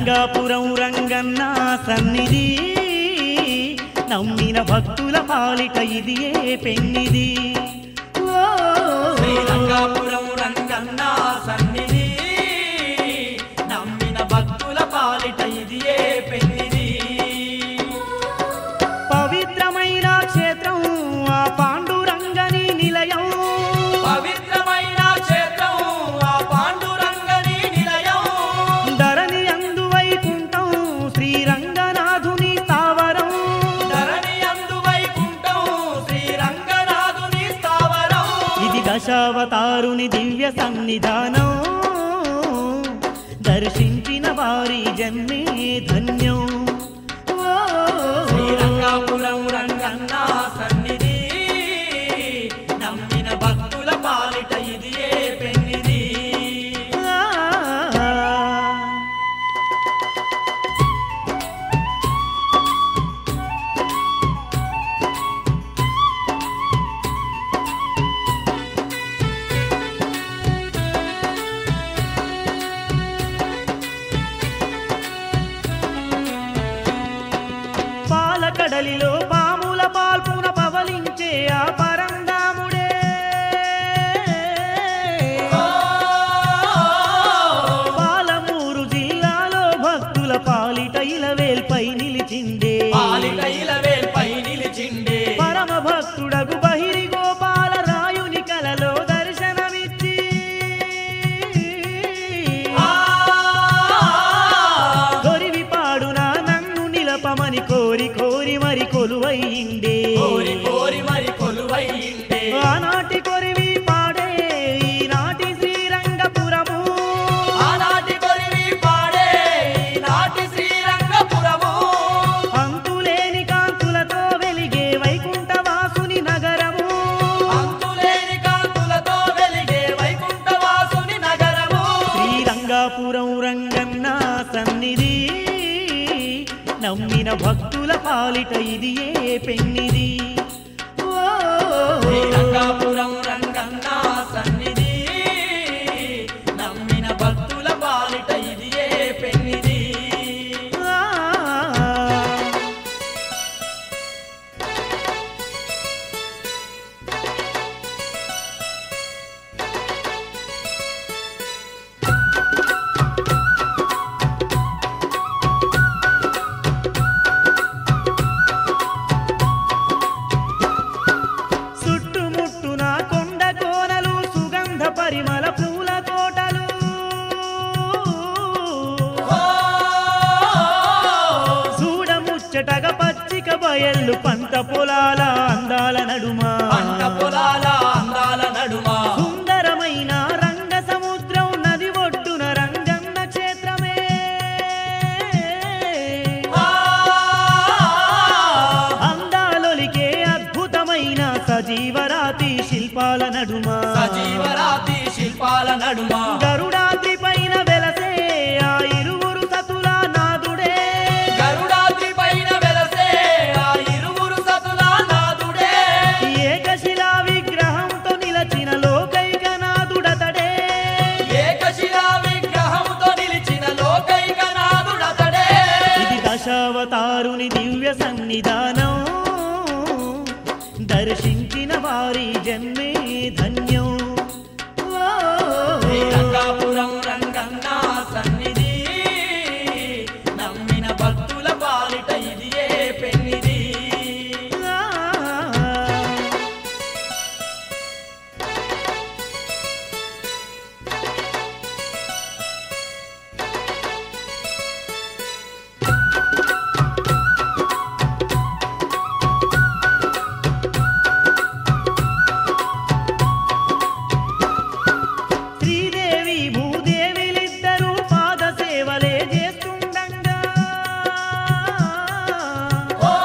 శ్రీరంగాపురం రంగన్న సన్నిధి నమ్మిన భక్తుల పాలిట ఇది ఏ పెన్నిది ఓ, శ్రీరంగాపురం రంగన్న సన్నిధి నమ్మిన భక్తుల పాలిట ఇది ఏ పెన్నిది పవిత్రమైన క్షేత్రం ఆ పాండురంగని నిలయం పవిత్రమైన క్షేత్రం ఆ పాండురంగని నిలయం ధరణి అందు వైకుంఠం శ్రీరంగనాథుని తావరం ధరణి అందు వైకుంఠం శ్రీరంగనాథుని స్థావరం ఇది దశావతారుని దివ్య సన్నిధానం దర్శించిన వారి జన్మే ధన్యం ఓ, శ్రీరంగాపురం రంగన్న సన్నిధి నమ్మిన భక్తుల పాలిట ఇది ఏ పెన్నిది ఆ. పాలకడలిలో పాముల పాల్పున పవలించే ఆ పరందాముడే పాలమూరు జిల్లాలో భక్తుల పాలిట ఇలవేల్పై నిలిచిందే పాలిట ఇలవేల్పై నిలిచిండే పరమ భక్తుడగు బహిరి గోపాల రాయుని కలలో దర్శనమిచ్చి ఆ దొరివి పాడున నన్ను నిలపమని కోరి కోరి మరి కొలువయిండే కోరి కోరి మరి కొలువైండే ఆనాటి కొరివి పాడే ఈనాటి శ్రీరంగపురము ఆనాటి కొరివి పాడే నాటి శ్రీరంగపురము అంతులేని కాంతులతో వెలిగే వైకుంఠవాసుని నగరము అంతులేని కాంతులతో వెలిగే వైకుంఠవాసుని నగరము శ్రీరంగాపురం రంగన్న సన్నిధి నమ్మిన భక్తుల పాలిట ఇది ఏ పెన్నిది ఓ, శ్రీరంగాపురం రంగన్న సన్నిధి నమ్మిన భక్తుల పాలిట ఇది ఏ పెన్నిది ఆ. చుట్టుముట్టున కొండ కోనలు సుగంధ పరిమళ పూల తోటలు చూడముచ్చటగా పచ్చిక బయళ్ళు పంట పొలాల అందాల నడుమ పంట పొలాల అందాల నడుమ సుందరమైన రంగ సముద్రం నది ఒడ్డున రంగన్న క్షేత్రమే ఆ అందాలొలికే అద్భుతమైన సజీవరాతి శిల్పాల నడుమ సజీవరాతి శిల్పాల నడుమ గరుడాద్రి పైన వెలసే ఆ ఇరువురు సతుల నాదుడే గరుడాద్రి పైన వెలసే ఆ ఇరువురు సతుల నాదుడే ఏకశిలా విగ్రహంతో నిలచిన లోకైక నాదుడతడే ఏకశిలా విగ్రహముతో నిలిచిన లోకైక నాదుడతడే ఇది దశావతారుని దివ్య సన్నిధానం దర్శించిన వారి జన్మే ధన్యం ఓ, శ్రీరంగాపురం రంగన్న సన్నిధి నమ్మిన భక్తుల పాలిట ఇది ఏ పెన్నిది ఆ. శ్రీదేవి భూదేవిలిద్దరూ పాద సేవలే చేస్తుండగా ఓ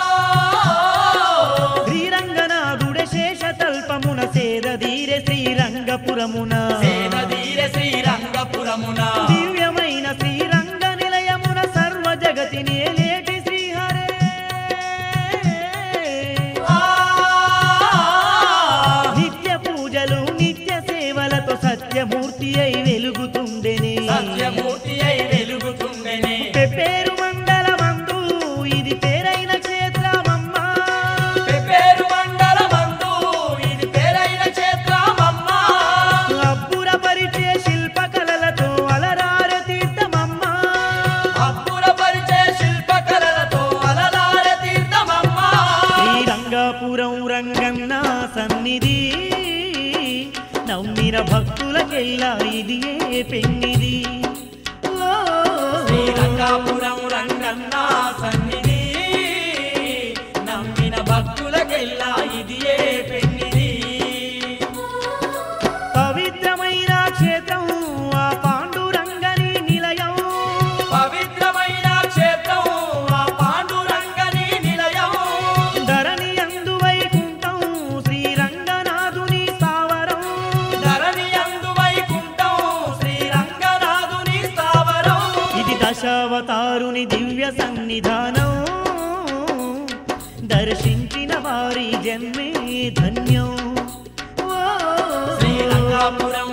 శ్రీరంగనాథుడే శేషతల్పమున సేదధీరె శ్రీరంగపురమున సేనదీర శ్రీరంగపురమున దివ్యమైన శ్రీరంగ నిలయమున సర్వ జగతిని లేటి శ్రీహరే ఆ నిత్య పూజలు నిత్య సేవలతో సత్యమూర్తి అయి వెలుగుతుండెని సత్యమూర్తి అయి వెలుగుతుండెనే పేరు మండలమందు ఇది పేరైన క్షేత్రమమ్మా పేరు మండలమందు ఇది పేరైన క్షేత్రమమ్మ అబ్బుర పరిచయ శిల్పకళలతో అలరార తీర్థమమ్మా అబ్బురపరిచే శిల్పకళలతో అలలార తీర్థమమ్మ శ్రీరంగాపురం రంగన్న సన్నిధి నమ్మిన భక్తులకెల్లా ఇది ఏ పెన్నిది ఓ, శ్రీరంగాపురం రంగన్న సన్నిధి నమ్మిన భక్తులకెల్లా ఇది ఏ పెన్నిది పవిత్రమైన క్షేత్రం ఆ పాండురంగని నిలయం పవిత్రమైన క్షేత్రం ఆ పాండురంగని నిలయం ధరణి అందు వైకుంఠం శ్రీరంగనాథుని స్థావరం ధరణి అందు వైకుంఠం శ్రీరంగనాథుని స్థావరం ఇది దశావతారుని దివ్య సన్నిధానం దర్శించిన వారి జన్మే ధన్యం ఓ, శ్రీరంగాపురం